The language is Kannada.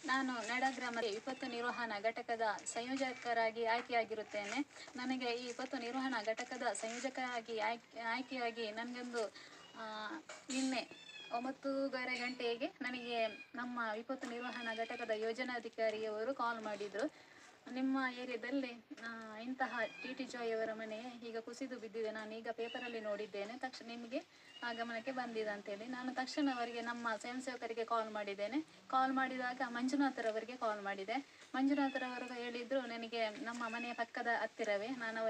ನಾನು ನಡಗ್ರಾಮದ ವಿಪತ್ತು ನಿರ್ವಹಣಾ ಘಟಕದ ಸಂಯೋಜಕರಾಗಿ ಆಯ್ಕೆಯಾಗಿರುತ್ತೇನೆ ನನಗೆ ಈ ವಿಪತ್ತು ನಿರ್ವಹಣಾ ಘಟಕದ ಸಂಯೋಜಕರಾಗಿ ಆಯ್ಕೆ ಆಯ್ಕೆಯಾಗಿ ನನಗೊಂದು ಆ, ನಿನ್ನೆ ಒಂಬತ್ತೂವರೆ ಗಂಟೆಗೆ ನನಗೆ ನಮ್ಮ ವಿಪತ್ತು ನಿರ್ವಹಣಾ ಘಟಕದ ಯೋಜನಾಧಿಕಾರಿಯವರು ಕಾಲ್ ಮಾಡಿದರು ನಿಮ್ಮ ಏರಿಯಾದಲ್ಲಿ ಆ, ಇಂತಹ ಟಿ ಟಿ ಜಾಯ್ ಅವರ ಮನೆ ಈಗ ಕುಸಿದು ಬಿದ್ದಿದೆ ನಾನು ಈಗ ಪೇಪರಲ್ಲಿ ನೋಡಿದ್ದೇನೆ ತಕ್ಷಣ ನಿಮಗೆ ಆ ಗಮನಕ್ಕೆ ಬಂದಿದೆ ಅಂತೇಳಿ ನಾನು ತಕ್ಷಣ ಅವರಿಗೆ ನಮ್ಮ ಸ್ವಯಂ ಸೇವಕರಿಗೆ ಕಾಲ್ ಮಾಡಿದ್ದೇನೆ ಕಾಲ್ ಮಾಡಿದಾಗ ಮಂಜುನಾಥರವರಿಗೆ ಕಾಲ್ ಮಾಡಿದೆ ಮಂಜುನಾಥರವರು ಹೇಳಿದ್ರು ನನಗೆ ನಮ್ಮ ಮನೆಯ ಪಕ್ಕದ ಹತ್ತಿರವೇ ನಾನು ಅವರಿಗೆ